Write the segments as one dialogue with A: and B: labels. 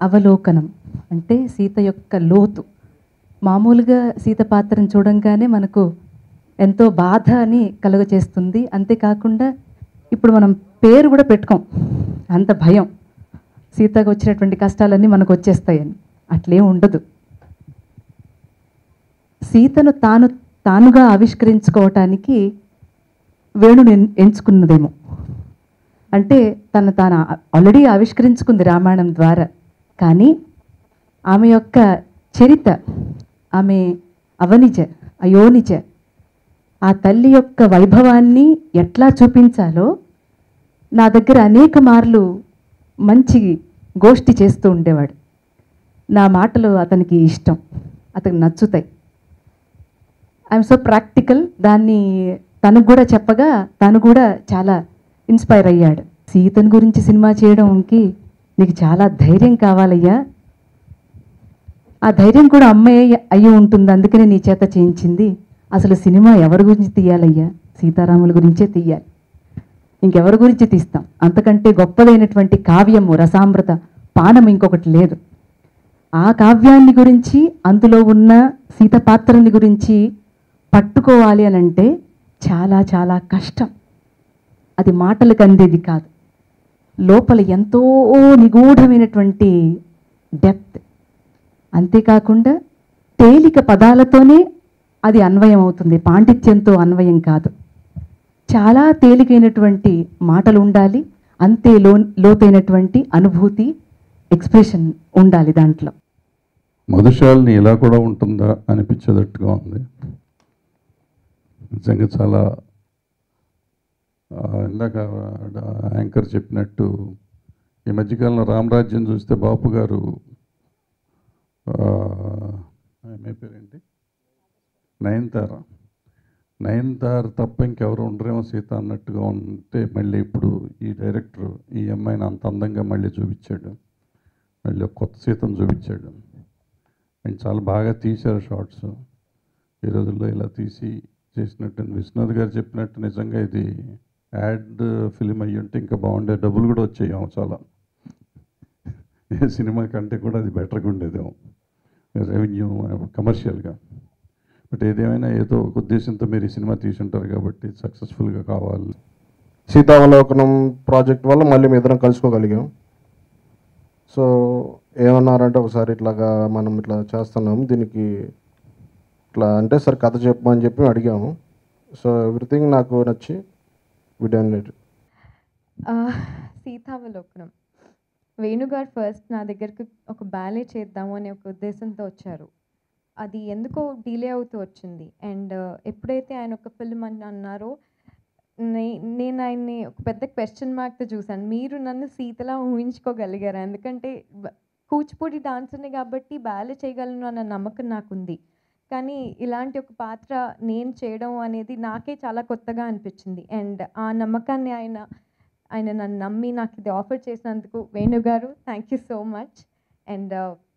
A: అవలోకనం అంటే సీత యొక్క లోతు మామూలుగా సీత పాత్రను చూడంగానే మనకు ఎంతో బాధ అని కలుగచేస్తుంది అంతేకాకుండా ఇప్పుడు మనం పేరు కూడా పెట్టుకోం అంత భయం సీతకు వచ్చినటువంటి కష్టాలన్నీ మనకు వచ్చేస్తాయని అట్లేం ఉండదు సీతను తాను తానుగా ఆవిష్కరించుకోవటానికి వేణుని ఎన్- ఎంచుకున్నదేమో అంటే తను తాను ఆల్రెడీ ఆవిష్కరించుకుంది రామాయణం ద్వారా కానీ ఆమె యొక్క చరిత ఆమె అవనిజ అయోనిజ ఆ తల్లి యొక్క వైభవాన్ని ఎట్లా చూపించాలో నా దగ్గర అనేక మార్లు మంచి గోష్ఠి చేస్తూ ఉండేవాడు నా మాటలు అతనికి ఇష్టం అతనికి నచ్చుతాయి ఐఎమ్ సో ప్రాక్టికల్ దాన్ని తనకు కూడా చెప్పగా తను కూడా చాలా ఇన్స్పైర్ అయ్యాడు సీతను గురించి సినిమా చేయడంకి నీకు చాలా ధైర్యం కావాలయ్యా ఆ ధైర్యం కూడా అమ్మాయి అయ్యి ఉంటుంది అందుకనే నీ చేత చేయించింది అసలు సినిమా ఎవరి గురించి తీయాలయ్యా సీతారాముల గురించే తీయాలి ఇంకెవరి గురించి తీస్తాం అంతకంటే గొప్పదైనటువంటి కావ్యము రసామృత పానం ఇంకొకటి లేదు ఆ కావ్యాన్ని గురించి అందులో ఉన్న సీత పాత్రని గురించి పట్టుకోవాలి అని అంటే చాలా చాలా కష్టం అది మాటలకు అందేది కాదు లోపల ఎంతో నిగూఢమైనటువంటి డెప్త్ అంతేకాకుండా తేలిక పదాలతోనే అది అన్వయం అవుతుంది పాండిత్యంతో అన్వయం కాదు చాలా తేలికైనటువంటి మాటలు ఉండాలి అంతే లో లోతైనటువంటి అనుభూతి ఎక్స్ప్రెషన్ ఉండాలి దాంట్లో
B: మధుశాలిని ఇలా కూడా ఉంటుందా అనిపించేటట్టుగా ఉంది నిజంగా చాలా ఆ, ఇందాక ఆ యాంకర్ చెప్పినట్టు ఈ మధ్యకాలంలో రామరాజ్యం చూస్తే బాపు గారు ఆ, ఆమె పేరేంటి నయనతార నయనతార తప్ప ఇంకెవరు ఉండరేమో సీత అన్నట్టుగా ఉంటే మళ్ళీ ఇప్పుడు ఈ డైరెక్టర్ ఈ అమ్మాయిని అంత అందంగా మళ్ళీ చూపించాడు మళ్ళీ ఒక కొత్త సీతను చూపించాడు అండ్ చాలా బాగా తీశారు షార్ట్స్ ఈ రోజుల్లో ఇలా తీసి చేసినట్టు విశ్వనాథ్ గారు చెప్పినట్టు నిజంగా ఇది యాడ్ ఫిలిం అయ్యి ఉంటే ఇంకా బాగుండే డబ్బులు కూడా వచ్చాయేమో చాలా ఏ సినిమా కంటే కూడా అది బెటర్గా ఉండేదేమో రెవెన్యూ కమర్షియల్గా బట్ ఏదేమైనా ఏదో ఒక ఉద్దేశంతో మీరు ఈ సినిమా తీసుంటారు కాబట్టి సక్సెస్ఫుల్గా కావాలి
C: సీతావలోకనం ప్రాజెక్ట్ వల్ల మళ్ళీ మీ ఇద్దరం కలుసుకోగలిగాం సో ఏమన్నారంటే ఒకసారి ఇట్లాగా మనం ఇట్లా చేస్తున్నాము దీనికి ఇట్లా అంటే సార్ కథ చెప్పమని చెప్పి అడిగాము సో ఎవ్రీథింగ్ నాకు నచ్చి విడన్ ఇట్
D: ఆ, సీతావలోకనం వేణుగారు ఫస్ట్ నా దగ్గరికి ఒక బ్యాలే చేద్దాము అనే ఒక ఉద్దేశంతో వచ్చారు అది ఎందుకో డిలే అవుతూ వచ్చింది అండ్ ఎప్పుడైతే ఆయన ఒక ఫిల్మ్ అని అన్నారో నే- నేను ఆయన్ని ఒక పెద్ద క్వశ్చన్ మార్క్తో చూశాను మీరు నన్ను సీతలా ఊహించుకోగలిగారు ఎందుకంటే బ- కూచిపూడి డాన్సర్ని కాబట్టి బ్యాలే చేయగలను అన్న నమ్మకం నాకుంది కానీ ఇలాంటి ఒక పాత్ర నేను చేయడం అనేది నాకే చాలా కొత్తగా అనిపించింది అండ్ ఆ నమ్మకాన్ని ఆయన ఆయన నన్ను నమ్మి నాకు ఇది ఆఫర్ చేసినందుకు వేణుగారు thank you so much and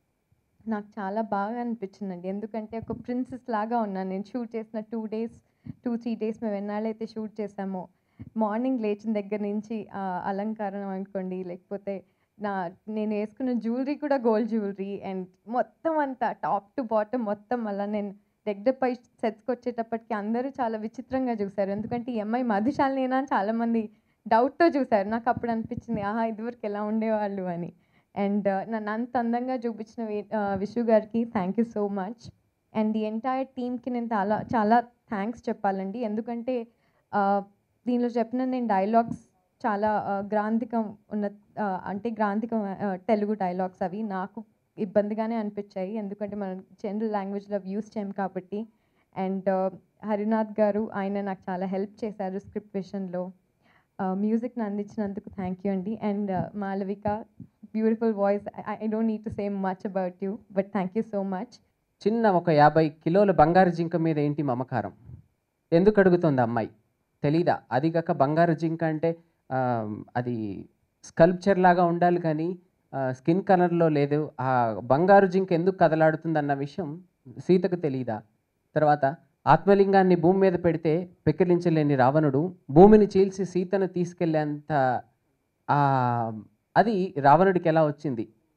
D: నాకు చాలా బాగా అనిపించిందండి ఎందుకంటే ఒక ప్రిన్సెస్ లాగా ఉన్నాను నేను షూట్ చేసిన two days two three days మేము ఎన్నాళ్ళైతే షూట్ చేసామో మార్నింగ్ లేచిన దగ్గర నుంచి ఆ అలంకారం అనుకోండి లేకపోతే నా నేను వేసుకున్న జ్యువెలరీ కూడా గోల్డ్ జ్యువెలరీ అండ్ మొత్తం అంతా టాప్ టు బాటమ్ మొత్తం అలా నేను దగ్గరపై సెట్స్కి వచ్చేటప్పటికి అందరూ చాలా విచిత్రంగా చూశారు ఎందుకంటే ఈ అమ్మాయి మధుశాలినేనా అని చాలామంది డౌట్తో చూశారు నాకు అప్పుడు అనిపించింది ఆహా ఇదివరకు ఎలా ఉండేవాళ్ళు అని అండ్ నన్ను అంత అందంగా చూపించిన వే- ఆ, విషు గారికి thank you so much and the entire టీమ్కి నేను చాలా చాలా థ్యాంక్స్ చెప్పాలండి ఎందుకంటే ఆ, దీనిలో చెప్పిన నేను డైలాగ్స్ చాలా ఆ, గ్రాంధికం ఉన్న ఆ, అంటే గ్రాంధికం ఆ, తెలుగు డైలాగ్స్ అవి నాకు ఇబ్బందిగానే అనిపించాయి ఎందుకంటే మనం జనరల్ లాంగ్వేజ్లో యూస్ చేయం కాబట్టి అండ్ హరినాథ్ గారు ఆయన నాకు చాలా హెల్ప్ చేశారు స్క్రిప్ట్ విషయంలో మ్యూజిక్ని అందించినందుకు థ్యాంక్ యూ అండి and Malavika beautiful voice I don't need to say much about you but thank you so much
E: చిన్న ఒక యాభై కిలోల బంగారు జింక మీద ఏంటి మమకారం ఎందుకు అడుగుతుంది అమ్మాయి తెలీదా అది కాక బంగారు జింక అంటే ఆ, అది స్కల్ప్చర్ లాగా ఉండాలి కానీ స్కిన్ కలర్లో లేదు ఆ బంగారు జింక ఎందుకు కదలాడుతుంది అన్న విషయం సీతకు తెలీదా తర్వాత ఆత్మలింగాన్ని భూమి మీద పెడితే పెక్కిలించలేని రావణుడు భూమిని చీల్చి సీతను తీసుకెళ్లేంత ఆ, అది రావణుడికి ఎలా వచ్చింది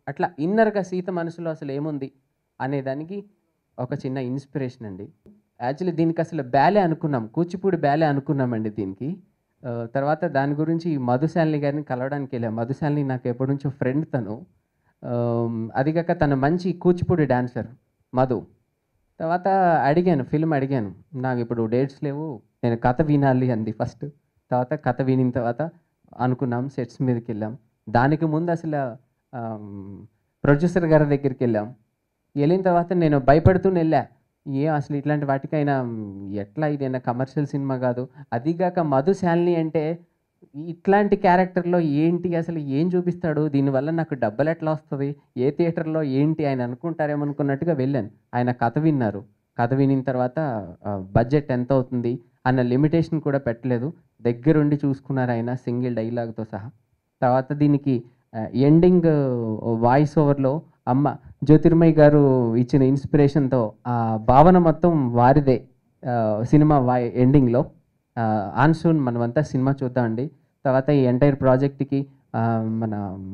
E: అట్లా ఇన్నర్గా సీత మనసులో అసలు ఏముంది అనేదానికి ఒక చిన్న ఇన్స్పిరేషన్ అండి యాక్చువల్లీ దీనికి అసలు బ్యాలే అనుకున్నాం కూచిపూడి బ్యాలే అనుకున్నామండి దీనికి ఆ, తర్వాత దాని గురించి మధుశాలిని గారిని కలవడానికి వెళ్ళాం మధుశాలిని నాకు ఎప్పటి నుంచో ఫ్రెండ్ తను ఆమ్, అది కాక తను మంచి కూచిపూడి డాన్సర్ మధు తర్వాత అడిగాను ఫిల్మ్ అడిగాను నాకు ఇప్పుడు డేట్స్ లేవు నేను కథ వినాలి అంది ఫస్ట్ తర్వాత కథ వినిన తర్వాత అనుకున్నాం సెట్స్ మీదకి వెళ్ళాం దానికి ముందు అసలు ప్రొడ్యూసర్ గారి దగ్గరికి వెళ్ళాం వెళ్ళిన తర్వాత నేను భయపడుతూనే వెళ్ళా ఏం అసలు ఇట్లాంటి వాటికైనా ఎట్లా ఇదైనా కమర్షియల్ సినిమా కాదు అదిగాక మధు శాలిని అంటే ఇట్లాంటి క్యారెక్టర్లో ఏంటి అసలు ఏం చూపిస్తాడు దీనివల్ల నాకు డబ్బులు ఎట్లా వస్తుంది ఏ థియేటర్లో ఏంటి ఆయన అనుకుంటారేమో అనుకున్నట్టుగా వెళ్ళాను ఆయన కథ విన్నారు కథ వినిన తర్వాత బడ్జెట్ ఎంత అవుతుంది అన్న లిమిటేషన్ కూడా పెట్టలేదు దగ్గరుండి చూసుకున్నారు ఆయన సింగిల్ డైలాగ్తో సహా తర్వాత దీనికి ఎండింగ్ వాయిస్ ఓవర్లో అమ్మ జ్యోతిర్మయ్ గారు ఇచ్చిన ఇన్స్పిరేషన్తో ఆ భావన మొత్తం వారిదే ఆ, సినిమా వాయి ఎండింగ్లో ఆన్సూన్ మనమంతా సినిమా చూద్దామండి తర్వాత ఈ ఎంటైర్ ప్రాజెక్ట్కి ఆ, మన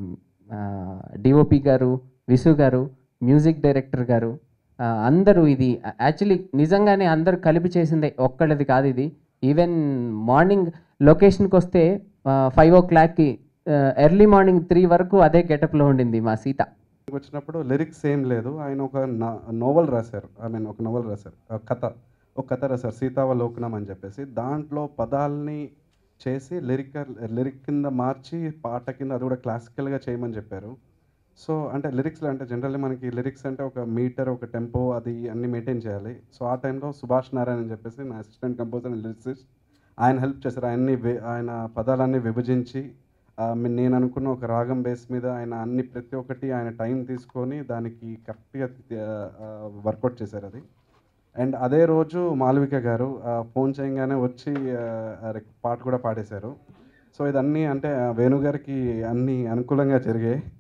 E: డిఓపి గారు విసు గారు మ్యూజిక్ డైరెక్టర్ గారు ఆ, అందరూ ఇది యాక్చువల్లీ నిజంగానే అందరూ కలిపి చేసిందే ఒక్కళ్ళది కాదు ఇది ఈవెన్ మార్నింగ్ లొకేషన్కి వస్తే ఫైవ్ ఓ క్లాక్కి ఎర్లీ మార్నింగ్ త్రీ వరకు అదే గెటప్లో ఉండింది మా సీత
F: వచ్చినప్పుడు లిరిక్స్ ఏం లేదు ఆయన ఒక నోవెల్ రాశారు ఐ మీన్ ఒక నోవెల్ రాశారు ఒక కథ ఒక కథ రాశారు సీతావలోకనం అని చెప్పేసి దాంట్లో పదాలని చేసి లిరిక్ లిరిక్ కింద మార్చి పాట కింద అది కూడా క్లాసికల్గా చేయమని చెప్పారు సో అంటే లిరిక్స్లో అంటే జనరల్లీ మనకి లిరిక్స్ అంటే ఒక మీటర్ ఒక టెంపో అది అన్ని మెయింటైన్ చేయాలి సో ఆ టైంలో సుభాష్ నారాయణ అని చెప్పేసి నా అసిస్టెంట్ కంపోజర్ అండ్ లిరిక్సిస్ట్ ఆయన హెల్ప్ చేశారు ఆయన్ని వి- ఆయన పదాలన్నీ విభజించి ఆ, మీ- నేను అనుకున్న ఒక రాగం బేస్ మీద ఆయన అన్ని ప్రతి ఒక్కటి ఆయన టైం తీసుకొని దానికి కరెక్ట్గా వర్కౌట్ చేశారు అది అండ్ అదే రోజు మాలవిక గారు ఫోన్ చేయగానే వచ్చి ఆ, ఆ రెక్- పాట కూడా పాడేశారు సో ఇదన్నీ అంటే ఆ, వేణు గారికి అన్ని అనుకూలంగా జరిగాయి